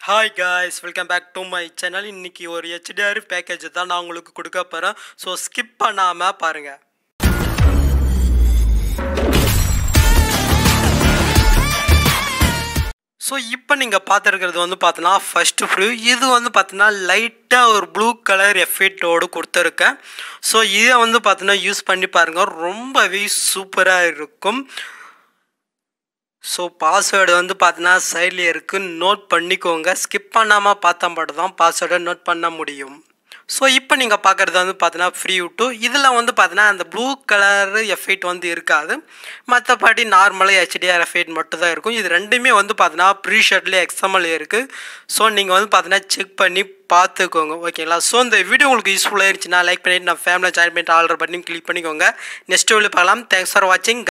hi guys welcome back to my channel இன்னைக்கு ஒரு HDR package தான் நான் உங்களுக்கு கொடுக்க போகிறேன் ஸோ ஸ்கிப் பண்ணாமல் பாருங்கள் ஸோ இப்போ நீங்கள் பார்த்துருக்கிறது வந்து பார்த்தீங்கன்னா ஃபஸ்ட்டு ப்ளூ இது வந்து பார்த்தீங்கன்னா லைட்டாக ஒரு ப்ளூ கலர் எஃபெக்டோடு கொடுத்துருக்கேன் ஸோ இதை வந்து பார்த்தீங்கன்னா யூஸ் பண்ணி பாருங்கள் ரொம்பவே சூப்பராக இருக்கும் ஸோ பாஸ்வேர்டு வந்து பார்த்தீங்கன்னா சைடில் இருக்குது நோட் பண்ணிக்கோங்க ஸ்கிப் பண்ணாமல் பார்த்தா மட்டும் தான் பாஸ்வேர்டை நோட் பண்ண முடியும் ஸோ இப்போ நீங்கள் பார்க்குறது வந்து பார்த்தீங்கன்னா ஃப்ரீ டு இதில் வந்து பார்த்தீங்கன்னா அந்த ப்ளூ கலர் எஃபெக்ட் வந்து இருக்காது மற்றபடி நார்மலாக ஹெச்டிஆர் எஃபெக்ட் மட்டும் தான் இருக்கும் இது ரெண்டுமே வந்து பார்த்தீங்கன்னா ப்ரீ ஷர்ட்லேயே எக்ஸாம்பிள் இருக்குது ஸோ நீங்கள் வந்து பார்த்தீங்கன்னா செக் பண்ணி பார்த்துக்கோங்க ஓகேங்களா ஸோ இந்த வீடியோ உங்களுக்கு யூஸ்ஃபுல்லாக இருந்துச்சுன்னா லைக் பண்ணிட்டு நான் ஃபேமிலியில் ஜாயின் பண்ணிட்டு ஆர்டர் பண்ணி கிளிக் பண்ணிக்கோங்க நெக்ஸ்ட் வீடியோ பார்க்கலாம் தேங்க்ஸ் ஃபார் வாட்சிங்